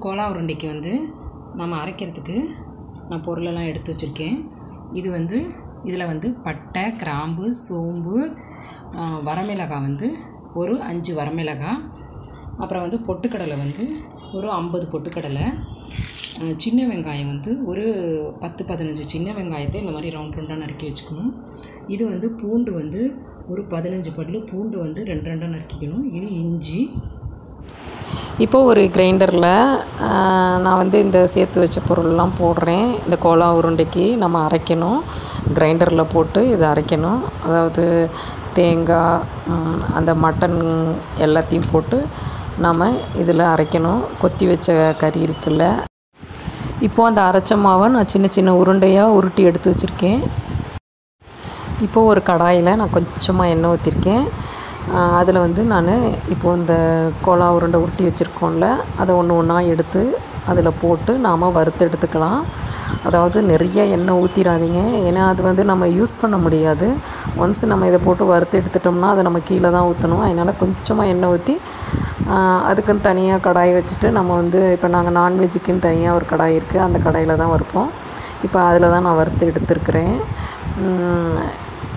Cola உருண்டைக்கு வந்து நம்ம அரைக்கிறதுக்கு நான் பொருளெல்லாம் எடுத்து வச்சுருக்கேன் இது வந்து இதில் வந்து பட்டை கிராம்பு சோம்பு ஆ, வரமிளகாய் வந்து ஒரு அஞ்சு வரமிளகாய் அப்புறம் வந்து பொட்டுக்கடலை வந்து ஒரு ஐம்பது பொட்டுக்கடலை ஆ, சின்ன வெங்காயம் வந்து ஒரு பத்து பதினஞ்சு சின்ன வெங்காயத்தை இந்த மாதிரி ரவுண்ட் ரவுண்டாக நறுக்கி வச்சுக்கணும் இது வந்து பூண்டு வந்து ஒரு பதினஞ்சு பல்லு பூண்டு வந்து ரெண்டு ரெண்டாக நறுக்கிக்கணும் இது இஞ்சி இப்போ ஒரு கிரைண்டரில் நான் வந்து இந்த சேர்த்து வச்ச பொருள்லாம் போடுறேன் இந்த கோலா உருண்டைக்கு நம்ம அரைக்கணும் கிரைண்டரில் போட்டு இதை அரைக்கணும் அதாவது தேங்காய் ம், அந்த மட்டன் எல்லாத்தையும் போட்டு நம்ம இதில் அரைக்கணும் கொத்தி வச்ச கறி இருக்குல்ல இப்போது அந்த அரைச்ச மாவை நான் சின்ன சின்ன உருண்டையாக உருட்டி எடுத்து வச்சுருக்கேன் இப்போது ஒரு கடாயில் நான் கொஞ்சமாக எண்ணெய் ஊற்றிருக்கேன் அதில் வந்து நான் இப்போது இந்த கோலா உருண்டை உருட்டி வச்சுருக்கோம்ல அதை ஒன்று ஒன்றா எடுத்து அதில் போட்டு நாம் வறுத்து எடுத்துக்கலாம் அதாவது நிறைய எண்ணெய் ஊற்றிடாதீங்க ஏன்னா அது வந்து நம்ம யூஸ் பண்ண முடியாது ஒன்ஸ் நம்ம இதை போட்டு வறுத்து எடுத்துட்டோம்னா அதை நம்ம கீழே தான் ஊற்றணும் அதனால் கொஞ்சமாக எண்ணெய் ஊற்றி அதுக்குன்னு தனியாக கடாய் வச்சுட்டு நம்ம வந்து இப்போ நாங்கள் நான்வெஜ்ஜுக்குன்னு தனியாக ஒரு கடாய் இருக்குது அந்த கடாயில் தான் வறுப்போம் இப்போ அதில் தான் நான் வறுத்து எடுத்துருக்கிறேன் உம்,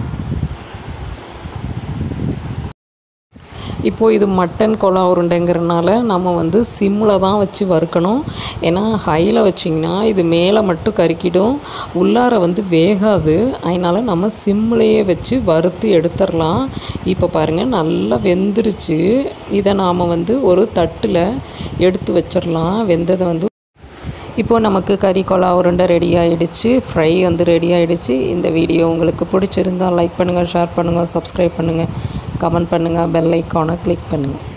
இப்போது இது மட்டன் கொலா உருண்டைங்கிறனால நம்ம வந்து சிம்மில் தான் வச்சு வறுக்கணும் ஏன்னா ஹையில் வச்சிங்கன்னா இது மேலே மட்டும் கருக்கிடும் உள்ளார வந்து வேகாது அதனால் நம்ம சிம்லேயே வச்சு வறுத்து எடுத்துடலாம் இப்போ பாருங்கள் நல்லா வெந்துருச்சு இதை நாம் வந்து ஒரு தட்டில் எடுத்து வச்சிடலாம் வெந்ததை வந்து இப்போது நமக்கு கறி கொலா உருண்டை ரெடி ஆகிடுச்சு ஃப்ரை வந்து ரெடி ஆகிடுச்சு இந்த வீடியோ உங்களுக்கு பிடிச்சிருந்தால் லைக் பண்ணுங்கள் ஷேர் பண்ணுங்கள் சப்ஸ்கிரைப் பண்ணுங்கள் கமெண்ட் பண்ணுங்கள் பெல் ஐக்கானை கிளிக் பண்ணுங்கள்